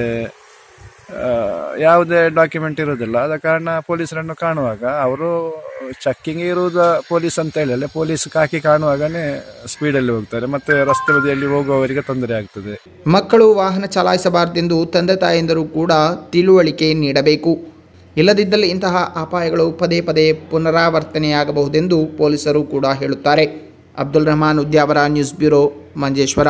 Speaker 8: ಆ, ಯಾವುದೇ ಡಾಕ್ಯುಮೆಂಟ್ ಇರೋದಿಲ್ಲ ಆದ ಕಾರಣ ಪೊಲೀಸರನ್ನು ಕಾಣುವಾಗ ಅವರು ಚೆಕ್ಕಿಂಗ್ ಇರುವುದು ಪೊಲೀಸ್ ಅಂತ ಹೇಳಿ ಪೊಲೀಸ್ ಕಾಕಿ ಕಾಣುವಾಗನೇ ಸ್ಪೀಡಲ್ಲಿ ಹೋಗ್ತಾರೆ ಮತ್ತೆ ರಸ್ತೆ ಬದಿಯಲ್ಲಿ ಹೋಗುವವರಿಗೆ ತೊಂದರೆ ಆಗ್ತದೆ
Speaker 1: ಮಕ್ಕಳು ವಾಹನ ಚಲಾಯಿಸಬಾರದೆಂದು ತಂದೆ ತಾಯಂದಿರು ಕೂಡ ತಿಳುವಳಿಕೆ ನೀಡಬೇಕು ಇಲ್ಲದಿದ್ದಲ್ಲಿ ಇಂತಹ ಅಪಾಯಗಳು ಪದೇ ಪದೇ ಪುನರಾವರ್ತನೆಯಾಗಬಹುದೆಂದು ಪೊಲೀಸರು ಕೂಡ ಹೇಳುತ್ತಾರೆ ಅಬ್ದುಲ್ ರಹಮಾನ್ ಉದ್ಯಾವರ ನ್ಯೂಸ್ ಬ್ಯೂರೋ ಮಂಜೇಶ್ವರ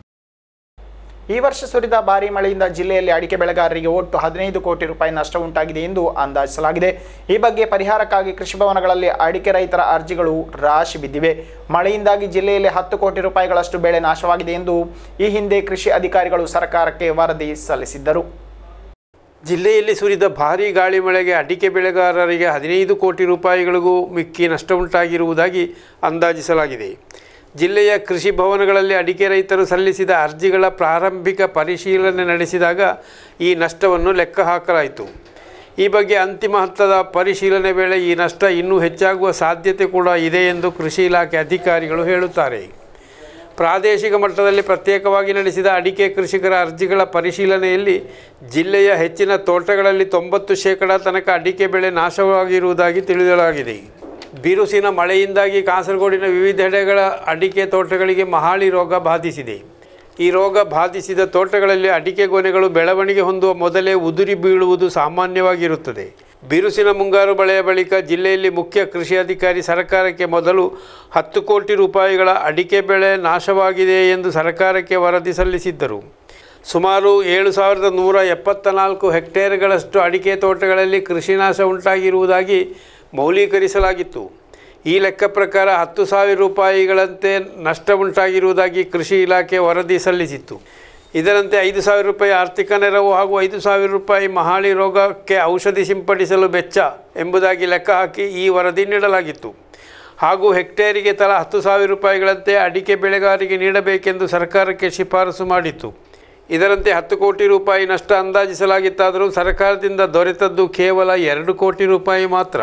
Speaker 1: ಈ ವರ್ಷ ಸುರಿದ ಭಾರೀ ಮಳೆಯಿಂದ ಜಿಲ್ಲೆಯಲ್ಲಿ ಅಡಿಕೆ ಬೆಳೆಗಾರರಿಗೆ ಒಟ್ಟು ಹದಿನೈದು ಕೋಟಿ ರೂಪಾಯಿ ನಷ್ಟ ಉಂಟಾಗಿದೆ ಎಂದು ಅಂದಾಜಿಸಲಾಗಿದೆ ಈ ಬಗ್ಗೆ ಪರಿಹಾರಕ್ಕಾಗಿ ಕೃಷಿ ಭವನಗಳಲ್ಲಿ ಅಡಿಕೆ ರೈತರ ಅರ್ಜಿಗಳು ರಾಶಿ ಬಿದ್ದಿವೆ ಮಳೆಯಿಂದಾಗಿ ಜಿಲ್ಲೆಯಲ್ಲಿ ಹತ್ತು ಕೋಟಿ ರೂಪಾಯಿಗಳಷ್ಟು ಬೆಳೆ ನಾಶವಾಗಿದೆ ಎಂದು ಈ ಹಿಂದೆ ಕೃಷಿ ಅಧಿಕಾರಿಗಳು ಸರ್ಕಾರಕ್ಕೆ ವರದಿ ಸಲ್ಲಿಸಿದ್ದರು
Speaker 3: ಜಿಲ್ಲೆಯಲ್ಲಿ ಸುರಿದ ಭಾರೀ ಗಾಳಿ ಮಳೆಗೆ ಅಡಿಕೆ ಬೆಳೆಗಾರರಿಗೆ ಹದಿನೈದು ಕೋಟಿ ರೂಪಾಯಿಗಳಿಗೂ ಮಿಕ್ಕಿ ನಷ್ಟ ಉಂಟಾಗಿರುವುದಾಗಿ ಅಂದಾಜಿಸಲಾಗಿದೆ ಜಿಲ್ಲೆಯ ಕೃಷಿ ಭವನಗಳಲ್ಲಿ ಅಡಿಕೆ ರೈತರು ಸಲ್ಲಿಸಿದ ಅರ್ಜಿಗಳ ಪ್ರಾರಂಭಿಕ ಪರಿಶೀಲನೆ ನಡೆಸಿದಾಗ ಈ ನಷ್ಟವನ್ನು ಲೆಕ್ಕ ಹಾಕಲಾಯಿತು ಈ ಬಗ್ಗೆ ಅಂತಿಮ ಹಂತದ ಪರಿಶೀಲನೆ ವೇಳೆ ಈ ನಷ್ಟ ಇನ್ನೂ ಹೆಚ್ಚಾಗುವ ಸಾಧ್ಯತೆ ಕೂಡ ಇದೆ ಎಂದು ಕೃಷಿ ಇಲಾಖೆ ಅಧಿಕಾರಿಗಳು ಹೇಳುತ್ತಾರೆ ಪ್ರಾದೇಶಿಕ ಮಟ್ಟದಲ್ಲಿ ಪ್ರತ್ಯೇಕವಾಗಿ ನಡೆಸಿದ ಅಡಿಕೆ ಕೃಷಿಕರ ಅರ್ಜಿಗಳ ಪರಿಶೀಲನೆಯಲ್ಲಿ ಜಿಲ್ಲೆಯ ಹೆಚ್ಚಿನ ತೋಟಗಳಲ್ಲಿ ತೊಂಬತ್ತು ಶೇಕಡ ತನಕ ಅಡಿಕೆ ಬೆಳೆ ನಾಶವಾಗಿರುವುದಾಗಿ ತಿಳಿಸಲಾಗಿದೆ ಬಿರುಸಿನ ಮಳೆಯಿಂದಾಗಿ ಕಾಸರಗೋಡಿನ ವಿವಿಧೆಡೆಗಳ ಅಡಿಕೆ ತೋಟಗಳಿಗೆ ಮಹಾಳಿ ರೋಗ ಬಾಧಿಸಿದೆ ಈ ರೋಗ ಬಾಧಿಸಿದ ತೋಟಗಳಲ್ಲಿ ಅಡಿಕೆ ಗೊನೆಗಳು ಬೆಳವಣಿಗೆ ಹೊಂದುವ ಮೊದಲೇ ಉದುರಿ ಬೀಳುವುದು ಸಾಮಾನ್ಯವಾಗಿರುತ್ತದೆ ಬಿರುಸಿನ ಮುಂಗಾರು ಮಳೆಯ ಬಳಿಕ ಜಿಲ್ಲೆಯಲ್ಲಿ ಮುಖ್ಯ ಕೃಷಿ ಅಧಿಕಾರಿ ಸರ್ಕಾರಕ್ಕೆ ಮೊದಲು ಹತ್ತು ಕೋಟಿ ರೂಪಾಯಿಗಳ ಅಡಿಕೆ ಬೆಳೆ ನಾಶವಾಗಿದೆ ಎಂದು ಸರ್ಕಾರಕ್ಕೆ ವರದಿ ಸಲ್ಲಿಸಿದ್ದರು ಸುಮಾರು ಏಳು ಸಾವಿರದ ನೂರ ಎಪ್ಪತ್ತ ನಾಲ್ಕು ಹೆಕ್ಟೇರ್ಗಳಷ್ಟು ಅಡಿಕೆ ತೋಟಗಳಲ್ಲಿ ಕೃಷಿ ನಾಶ ಉಂಟಾಗಿರುವುದಾಗಿ ಮೌಲ್ಯೀಕರಿಸಲಾಗಿತ್ತು ಈ ಲೆಕ್ಕ ಪ್ರಕಾರ ಹತ್ತು ಸಾವಿರ ರೂಪಾಯಿಗಳಂತೆ ನಷ್ಟ ಉಂಟಾಗಿರುವುದಾಗಿ ಕೃಷಿ ಇಲಾಖೆ ವರದಿ ಸಲ್ಲಿಸಿತ್ತು ಇದರಂತೆ ಐದು ಸಾವಿರ ರೂಪಾಯಿ ಆರ್ಥಿಕ ನೆರವು ಹಾಗೂ ಐದು ಸಾವಿರ ರೂಪಾಯಿ ಮಹಾಳಿ ರೋಗಕ್ಕೆ ಔಷಧಿ ಸಿಂಪಡಿಸಲು ವೆಚ್ಚ ಎಂಬುದಾಗಿ ಲೆಕ್ಕ ಹಾಕಿ ಈ ವರದಿ ನೀಡಲಾಗಿತ್ತು ಹಾಗೂ ಹೆಕ್ಟೇರಿಗೆ ತಲಾ ಹತ್ತು ಸಾವಿರ ರೂಪಾಯಿಗಳಂತೆ ಅಡಿಕೆ ಬೆಳೆಗಾರರಿಗೆ ನೀಡಬೇಕೆಂದು ಸರ್ಕಾರಕ್ಕೆ ಶಿಫಾರಸು ಮಾಡಿತ್ತು ಇದರಂತೆ ಹತ್ತು ಕೋಟಿ ರೂಪಾಯಿ ನಷ್ಟ ಅಂದಾಜಿಸಲಾಗಿತ್ತಾದರೂ ಸರ್ಕಾರದಿಂದ ದೊರೆತದ್ದು ಕೇವಲ ಎರಡು ಕೋಟಿ ರೂಪಾಯಿ ಮಾತ್ರ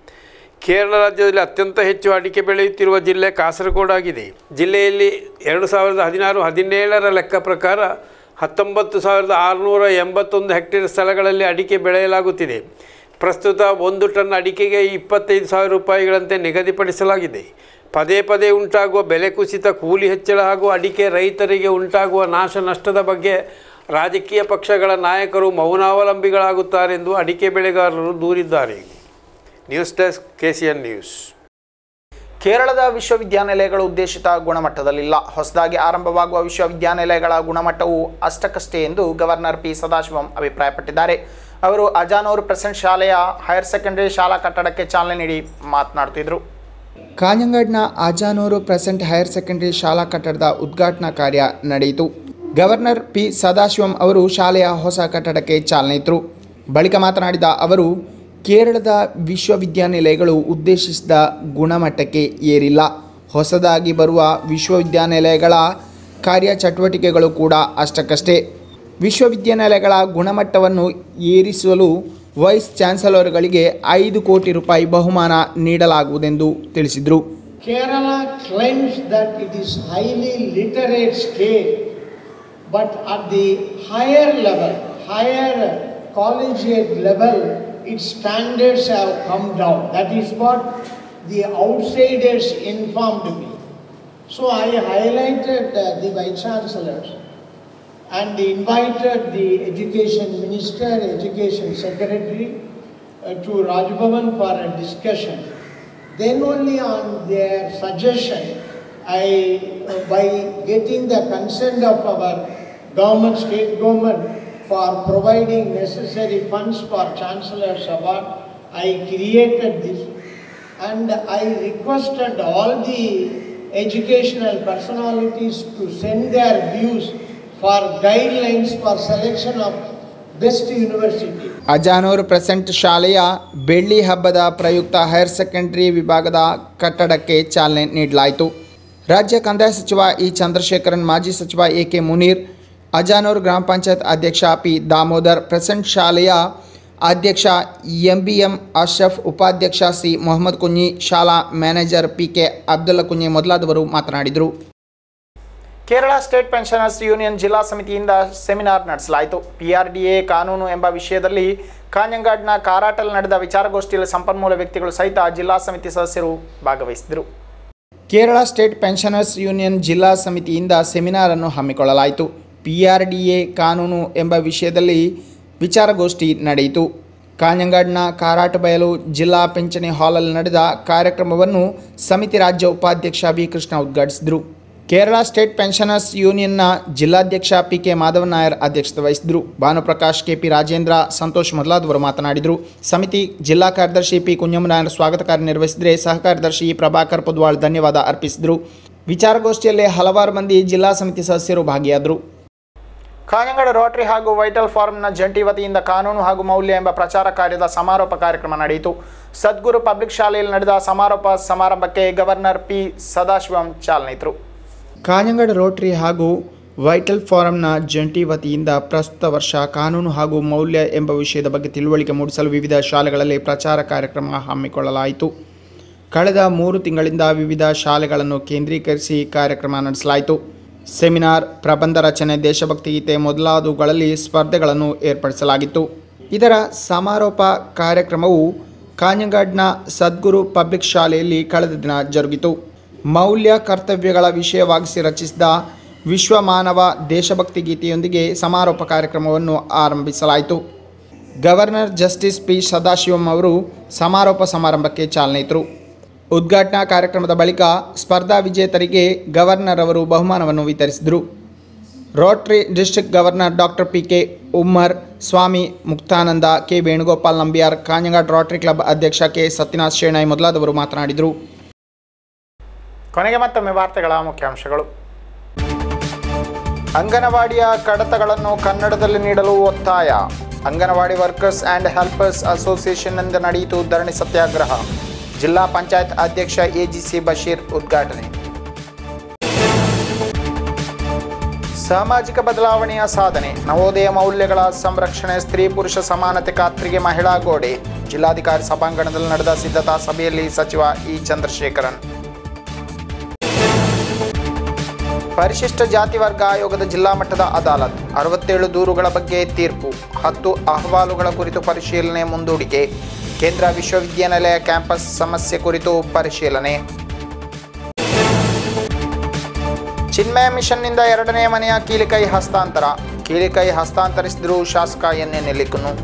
Speaker 3: ಕೇರಳ ರಾಜ್ಯದಲ್ಲಿ ಅತ್ಯಂತ ಹೆಚ್ಚು ಅಡಿಕೆ ಬೆಳೆಯುತ್ತಿರುವ ಜಿಲ್ಲೆ ಕಾಸರಗೋಡಾಗಿದೆ ಜಿಲ್ಲೆಯಲ್ಲಿ ಎರಡು ಸಾವಿರದ ಹದಿನಾರು ಹದಿನೇಳರ ಲೆಕ್ಕ ಪ್ರಕಾರ ಹತ್ತೊಂಬತ್ತು ಸಾವಿರದ ಆರುನೂರ ಎಂಬತ್ತೊಂದು ಹೆಕ್ಟೇರ್ ಸ್ಥಳಗಳಲ್ಲಿ ಅಡಿಕೆ ಬೆಳೆಯಲಾಗುತ್ತಿದೆ ಪ್ರಸ್ತುತ ಒಂದು ಟನ್ ಅಡಿಕೆಗೆ ಇಪ್ಪತ್ತೈದು ಸಾವಿರ ರೂಪಾಯಿಗಳಂತೆ ನಿಗದಿಪಡಿಸಲಾಗಿದೆ ಪದೇ ಪದೇ ಉಂಟಾಗುವ ಬೆಲೆ ಕುಸಿತ ಕೂಲಿ ಹೆಚ್ಚಳ ಹಾಗೂ ಅಡಿಕೆ ರೈತರಿಗೆ ಉಂಟಾಗುವ ನಾಶ ನಷ್ಟದ ಬಗ್ಗೆ ರಾಜಕೀಯ ಪಕ್ಷಗಳ ನಾಯಕರು ಮೌನಾವಲಂಬಿಗಳಾಗುತ್ತಾರೆಂದು ಅಡಿಕೆ ಬೆಳೆಗಾರರು ದೂರಿದ್ದಾರೆ news desk K C N news
Speaker 1: ಕೇರಳದ ವಿಶ್ವವಿದ್ಯಾನಿಲಯಗಳು ಉದ್ದೇಶಿತ ಗುಣಮಟ್ಟದಲ್ಲಿಲ್ಲ ಹೊಸದಾಗಿ ಆರಂಭವಾಗುವ ವಿಶ್ವವಿದ್ಯಾನಿಲಯಗಳ ಗುಣಮಟ್ಟವು ಅಷ್ಟಕ್ಕಷ್ಟೇ ಎಂದು ಗವರ್ನರ್ ಪಿ ಸದಾಶಿವಂ ಅಭಿಪ್ರಾಯಪಟ್ಟಿದ್ದಾರೆ ಅವರು ಅಜಾನೂರು ಪ್ರೆಸೆಂಟ್ ಶಾಲೆಯ ಹೈಯರ್ ಸೆಕೆಂಡರಿ ಶಾಲಾ ಕಟ್ಟಡಕ್ಕೆ ಚಾಲನೆ ನೀಡಿ ಮಾತನಾಡ್ತಿದ್ರು ಕಾഞ്ഞങ്ങಾಡ್ನ ಆಜಾನೂರು ಪ್ರೆಸೆಂಟ್ ಹೈಯರ್ ಸೆಕೆಂಡರಿ ಶಾಲಾ ಕಟ್ಟಡದ ಉದ್ಘಾಟನಾ ಕಾರ್ಯ ನಡೆಯಿತು ಗವರ್ನರ್ ಪಿ ಸದಾಶಿವಂ ಅವರು ಶಾಲೆಯ ಹೊಸ ಕಟ್ಟಡಕ್ಕೆ ಚಾಲನೆ ಇತ್ತರು ಬಳಿಕ ಮಾತನಾಡಿದ ಅವರು ಕೇರಳದ ವಿಶ್ವವಿದ್ಯಾನಿಲಯಗಳು ಉದ್ದೇಶಿಸಿದ ಗುಣಮಟ್ಟಕ್ಕೆ ಏರಿಲ್ಲ ಹೊಸದಾಗಿ ಬರುವ ವಿಶ್ವವಿದ್ಯಾನಿಲಯಗಳ ಕಾರ್ಯಚಟುವಟಿಕೆಗಳು ಕೂಡ ಅಷ್ಟಕ್ಕಷ್ಟೇ ವಿಶ್ವವಿದ್ಯಾನಿಲಯಗಳ ಗುಣಮಟ್ಟವನ್ನು ಏರಿಸಲು ವೈಸ್ ಚಾನ್ಸಲರ್ಗಳಿಗೆ ಐದು ಕೋಟಿ ರೂಪಾಯಿ ಬಹುಮಾನ ನೀಡಲಾಗುವುದೆಂದು ತಿಳಿಸಿದರು
Speaker 9: Kerala claims that it is highly literate state, but at the higher level, higher collegiate level, its standards have come down. That is what the outsiders informed me. So I highlighted uh, the vice chancellors and invited the education minister, education secretary uh, to Rajbhavan for a discussion. Then only on their suggestion, I, uh, by getting the consent of our government, state government for providing necessary funds for Chancellor's Award, I created this and I requested all the educational personalities to send their views for guidelines for selection of best university.
Speaker 1: Ajanur present ಶಾಲೆಯ ಬೆಳ್ಳಿ ಹಬ್ಬದ ಪ್ರಯುಕ್ತ higher secondary ವಿಭಾಗದ ಕಟ್ಟಡಕ್ಕೆ ಚಾಲನೆ ನೀಡಲಾಯಿತು ರಾಜ್ಯ ಕಂದಾಯ ಸಚಿವ ಇ ಚಂದ್ರಶೇಖರನ್ ಮಾಜಿ ಸಚಿವ ಎ ಕೆ ಮುನೀರ್ ಅಜಾನೂರು ಗ್ರಾಮ ಪಂಚಾಯತ್ ಅಧ್ಯಕ್ಷ ಪಿ ದಾಮೋದರ್ ಪ್ರೆಸೆಂಟ್ ಶಾಲೆಯ ಅಧ್ಯಕ್ಷ ಎಂ ಬಿ ಎಂ ಅಶ್ರಫ್ ಉಪಾಧ್ಯಕ್ಷ ಸಿ ಮೊಹಮ್ಮದ್ ಕುഞ്ഞಿ ಶಾಲಾ manager P K Abdulla Kunhi ಮೊದಲಾದವರು ಮಾತನಾಡಿದರು ಕೇರಳ ಸ್ಟೇಟ್ ಪೆನ್ಷನರ್ಸ್ ಯೂನಿಯನ್ ಜಿಲ್ಲಾ ಸಮಿತಿಯಿಂದ ಸೆಮಿನಾರ್ ನಡೆಸಲಾಯಿತು ಪಿಆರ್ಡಿಎ ಕಾನೂನು ಎಂಬ ವಿಷಯದಲ್ಲಿ ಕಾഞ്ഞങ്ങാಡ್ನ ಕಾರಾಟಲ್ ನಡೆದ ವಿಚಾರಗೋಷ್ಠಿಯಲ್ಲಿ ಸಂಪನ್ಮೂಲ ವ್ಯಕ್ತಿಗಳು ಸಹಿತ ಜಿಲ್ಲಾ ಸಮಿತಿ ಸದಸ್ಯರು ಭಾಗವಹಿಸಿದರು ಕೇರಳ ಸ್ಟೇಟ್ ಪೆನ್ಷನರ್ಸ್ ಯೂನಿಯನ್ ಜಿಲ್ಲಾ ಸಮಿತಿಯಿಂದ ಸೆಮಿನಾರ್ ಅನ್ನು ಹಮ್ಮಿಕೊಳ್ಳಲಾಯಿತು ಪಿಆರ್ಡಿಎ ಕಾನೂನು ಎಂಬ ವಿಷಯದಲ್ಲಿ ವಿಚಾರಗೋಷ್ಠಿ ನಡೆಯಿತು ಕಾഞ്ഞങ്ങാಡ್ನ ಕಾರಾಟ ಬಯಲು ಜಿಲ್ಲಾ ಪಿಂಚಣಿ ಹಾಲಲ್ಲಿ ನಡೆದ ಕಾರ್ಯಕ್ರಮವನ್ನು ಸಮಿತಿ ರಾಜ್ಯ ಉಪಾಧ್ಯಕ್ಷ ವಿ ಕೃಷ್ಣ ಉದ್ಘಾಟಿಸಿದರು ಕೇರಳ ಸ್ಟೇಟ್ ಪೆನ್ಷನರ್ಸ್ ಯೂನಿಯನ್ನ ಜಿಲ್ಲಾಧ್ಯಕ್ಷ ಪಿ ಕೆ ಮಾಧವನ್ ನಾಯರ್ ಅಧ್ಯಕ್ಷತೆ ವಹಿಸಿದರು ಭಾನುಪ್ರಕಾಶ್ ಕೆ ಪಿ ರಾಜೇಂದ್ರ ಸಂತೋಷ್ ಮೊದಲಾದವರು ಮಾತನಾಡಿದರು ಸಮಿತಿ ಜಿಲ್ಲಾ ಕಾರ್ಯದರ್ಶಿ ಪಿ ಕುಂಜಮ್ಮ ನಾಯರ್ ಸ್ವಾಗತ ಕಾರ್ಯ ನಿರ್ವಹಿಸಿದರೆ ಸಹ ಕಾರ್ಯದರ್ಶಿ ಪ್ರಭಾಕರ್ ಪುದ್ವಾಳ್ ಧನ್ಯವಾದ ಅರ್ಪಿಸಿದರು ವಿಚಾರಗೋಷ್ಠಿಯಲ್ಲಿ ಹಲವಾರು ಮಂದಿ ಜಿಲ್ಲಾ ಸಮಿತಿ ಸದಸ್ಯರು ಭಾಗಿಯಾದರು ಕಾഞ്ഞങ്ങാട് ರೋಟರಿ ಹಾಗೂ ವೈಟಲ್ ಫಾರ್ಮ್ನ ಜಂಟಿ ವತಿಯಿಂದ ಕಾನೂನು ಹಾಗೂ ಮೌಲ್ಯ ಎಂಬ ಪ್ರಚಾರ ಕಾರ್ಯದ ಸಮಾರೋಪ ಕಾರ್ಯಕ್ರಮ ನಡೆಯಿತು ಸದ್ಗುರು ಪಬ್ಲಿಕ್ ಶಾಲೆಯಲ್ಲಿ ನಡೆದ ಸಮಾರೋಪ ಸಮಾರಂಭಕ್ಕೆ ಗವರ್ನರ್ ಪಿ ಸದಾಶಿವಂ ಚಾಲನೆ ಇತ್ತರು ಕಾഞ്ഞങ്ങാട് ರೋಟರಿ ಹಾಗೂ ವೈಟಲ್ ಫಾರಂನ ಜಂಟಿ ವತಿಯಿಂದ ಪ್ರಸ್ತುತ ವರ್ಷ ಕಾನೂನು ಹಾಗೂ ಮೌಲ್ಯ ಎಂಬ ವಿಷಯದ ಬಗ್ಗೆ ತಿಳುವಳಿಕೆ ಮೂಡಿಸಲು ವಿವಿಧ ಶಾಲೆಗಳಲ್ಲಿ ಪ್ರಚಾರ ಕಾರ್ಯಕ್ರಮ ಹಮ್ಮಿಕೊಳ್ಳಲಾಯಿತು ಕಳೆದ ಮೂರು ತಿಂಗಳಿಂದ ವಿವಿಧ ಶಾಲೆಗಳನ್ನು ಕೇಂದ್ರೀಕರಿಸಿ ಕಾರ್ಯಕ್ರಮ ನಡೆಸಲಾಯಿತು ಸೆಮಿನಾರ್ ಪ್ರಬಂಧ ರಚನೆ ದೇಶಭಕ್ತಿ ಗೀತೆ ಮೊದಲಾದವುಗಳಲ್ಲಿ ಸ್ಪರ್ಧೆಗಳನ್ನು ಏರ್ಪಡಿಸಲಾಗಿತ್ತು ಇದರ ಸಮಾರೋಪ ಕಾರ್ಯಕ್ರಮವು ಕಾഞ്ഞങ്ങಾಡ್ನ ಸದ್ಗುರು ಪಬ್ಲಿಕ್ ಶಾಲೆಯಲ್ಲಿ ಕಳೆದ ದಿನ ಜರುಗಿತು ಮೌಲ್ಯ ಕರ್ತವ್ಯಗಳ ವಿಷಯವಾಗಿಸಿ ರಚಿಸಿದ ವಿಶ್ವ ಮಾನವ ದೇಶಭಕ್ತಿ ಗೀತೆಯೊಂದಿಗೆ ಸಮಾರೋಪ ಕಾರ್ಯಕ್ರಮವನ್ನು ಆರಂಭಿಸಲಾಯಿತು ಗವರ್ನರ್ ಜಸ್ಟಿಸ್ ಪಿ ಸದಾಶಿವಂ ಅವರು ಸಮಾರೋಪ ಸಮಾರಂಭಕ್ಕೆ ಚಾಲನೆ ಇತ್ತರು ಉದ್ಘಾಟನಾ ಕಾರ್ಯಕ್ರಮದ ಬಳಿಕ ಸ್ಪರ್ಧಾ ವಿಜೇತರಿಗೆ ಗವರ್ನರ್ ಅವರು ಬಹುಮಾನವನ್ನು ವಿತರಿಸಿದರು Rotary district governor doctor P K Ummer Swami Muktananda K Venugopal Nambiar Kanhangad Rotary club ಅಧ್ಯಕ್ಷ ಕೆ ಸತ್ಯನಾಥ್ ಶೇಣೈ ಮೊದಲಾದವರು ಮಾತನಾಡಿದರು ಕೊನೆಗೆ ಮತ್ತೊಮ್ಮೆ ವಾರ್ತೆಗಳ ಮುಖ್ಯಾಂಶಗಳು ಅಂಗನವಾಡಿಯ ಕಡತಗಳನ್ನು ಕನ್ನಡದಲ್ಲಿ ನೀಡಲು ಒತ್ತಾಯ ಅಂಗನವಾಡಿ ವರ್ಕರ್ಸ್ ಆ್ಯಂಡ್ ಹೆಲ್ಪರ್ಸ್ ಅಸೋಸಿಯೇಷನ್ನಿಂದ ನಡೆಯಿತು ಧರಣಿ ಸತ್ಯಾಗ್ರಹ ಜಿಲ್ಲಾ ಪಂಚಾಯತ್ ಅಧ್ಯಕ್ಷ ಎಜಿಸಿ ಬಶೀರ್ ಉದ್ಘಾಟನೆ ಸಾಮಾಜಿಕ ಬದಲಾವಣೆಯ ಸಾಧನೆ ನವೋದಯ ಮೌಲ್ಯಗಳ ಸಂರಕ್ಷಣೆ ಸ್ತ್ರೀ ಪುರುಷ ಸಮಾನತೆ ಖಾತ್ರಿಗೆ ಮಹಿಳಾ ಗೋಡೆ ಜಿಲ್ಲಾಧಿಕಾರಿ ಸಭಾಂಗಣದಲ್ಲಿ ನಡೆದ ಸಿದ್ಧತಾ ಸಭೆಯಲ್ಲಿ ಸಚಿವ ಇ ಚಂದ್ರಶೇಖರನ್ ಪರಿಶಿಷ್ಟ ಜಾತಿ ವರ್ಗ ಆಯೋಗದ ಜಿಲ್ಲಾ ಮಟ್ಟದ ಅದಾಲತ್ ಅರವತ್ತೇಳು ದೂರುಗಳ ಬಗ್ಗೆ ತೀರ್ಪು ಹತ್ತು ಅಹವಾಲುಗಳ ಕುರಿತು ಪರಿಶೀಲನೆ ಮುಂದೂಡಿಕೆ ಕೇಂದ್ರ ವಿಶ್ವವಿದ್ಯಾನಿಲಯ ಕ್ಯಾಂಪಸ್ ಸಮಸ್ಯೆ ಕುರಿತು ಪರಿಶೀಲನೆ ಚಿನ್ಮಯ ಮಿಷನ್ನಿಂದ ಎರಡನೇ ಮನೆಯ ಕೀಲಿಕೈ ಹಸ್ತಾಂತರ ಕೀಲಿಕೈ ಹಸ್ತಾಂತರಿಸಿದ್ರು ಶಾಸಕ ಎನ್ ಎನ್ ನೆಲ್ಲಿಕುನು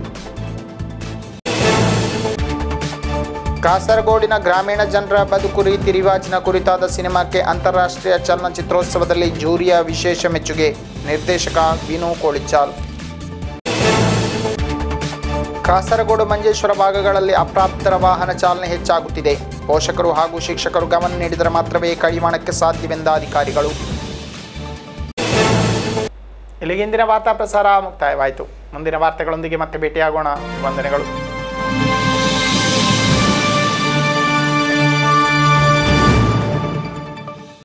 Speaker 1: ಕಾಸರಗೋಡಿನ ಗ್ರಾಮೀಣ ಜನರ ಬದುಕು ರೀತಿ ರಿವಾಜಿನ ಕುರಿತಾದ ಸಿನಿಮಾಕ್ಕೆ ಅಂತಾರಾಷ್ಟ್ರೀಯ ಚಲನಚಿತ್ರೋತ್ಸವದಲ್ಲಿ ಜೂರಿಯ ವಿಶೇಷ ಮೆಚ್ಚುಗೆ ನಿರ್ದೇಶಕ ವಿನು ಕೋಳಿಚಾಲ್ ಕಾಸರಗೋಡು ಮಂಜೇಶ್ವರ ಭಾಗಗಳಲ್ಲಿ ಅಪ್ರಾಪ್ತರ ವಾಹನ ಚಾಲನೆ ಹೆಚ್ಚಾಗುತ್ತಿದೆ ಪೋಷಕರು ಹಾಗೂ ಶಿಕ್ಷಕರು ಗಮನ ನೀಡಿದರೆ ಮಾತ್ರವೇ ಕಡಿವಾಣಕ್ಕೆ ಸಾಧ್ಯವೆಂದ ಅಧಿಕಾರಿಗಳು ಇಲ್ಲಿಗೆ ಇಂದಿನ ವಾರ್ತಾ ಪ್ರಸಾರ ಮುಕ್ತಾಯವಾಯಿತು ಮುಂದಿನ ವಾರ್ತೆಗಳೊಂದಿಗೆ ಮತ್ತೆ ಭೇಟಿಯಾಗೋಣ ವಂದನೆಗಳು